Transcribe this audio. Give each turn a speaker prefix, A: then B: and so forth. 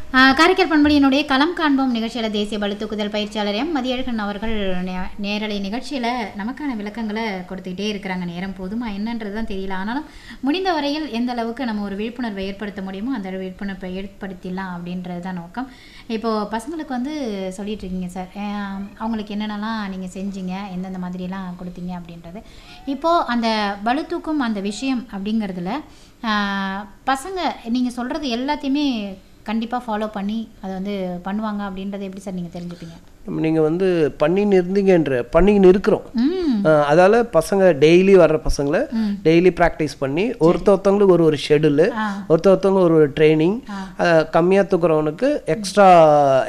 A: ஆஹ் காரைக்கால் பண்பொழியினுடைய களம் காண்போம் நிகழ்ச்சியில் தேசிய பளுதூக்குதல் பயிற்சியாளர் எம் மதியழகன் அவர்கள் நே- நேரலை நிகழ்ச்சியில் நமக்கான விளக்கங்களை கொடுத்துக்கிட்டே இருக்கிறாங்க நேரம் போதுமா என்னன்றது தான் தெரியல ஆனாலும் முடிந்த வரையில் எந்த அளவுக்கு நம்ம ஒரு விழிப்புணர்வை ஏற்படுத்த முடியுமோ அந்த விழிப்புணர்வை ஏற்படுத்திடலாம் அப்படின்றது தான் நோக்கம் இப்போது பசங்களுக்கு வந்து சொல்லிட்டு இருக்கீங்க சார் ஆஹ் அவங்களுக்கு என்னென்னலாம் நீங்கள் செஞ்சீங்க எந்தெந்த மாதிரிலாம் கொடுத்தீங்க அப்படின்றது இப்போது அந்த பளுதூக்கும் அந்த விஷயம் அப்படிங்கிறதுல ஆஹ் பசங்க நீங்கள் சொல்கிறது எல்லாத்தையுமே கண்டிப்பாக ஃபாலோ பண்ணி அதை வந்து பண்ணுவாங்க அப்படின்றத எப்படி சார் நீங்கள் தெரிஞ்சுப்பீங்க
B: நீங்கள் வந்து பண்ணின்னு இருந்தீங்கன்ற பண்ணின்னு இருக்கிறோம்
A: ம்
B: அஹ் அதால பசங்க டெய்லி வர்ற பசங்களை டெய்லி ப்ராக்டிஸ் பண்ணி ஒருத்த ஒருத்தவங்களுக்கு ஒரு ஒரு ஷெடியூலு
A: ஆ
B: ஒருத்த ஒருத்தவங்க ஒரு ஒரு ட்ரைனிங் கம்மியாக தூக்குறவனுக்கு எக்ஸ்ட்ரா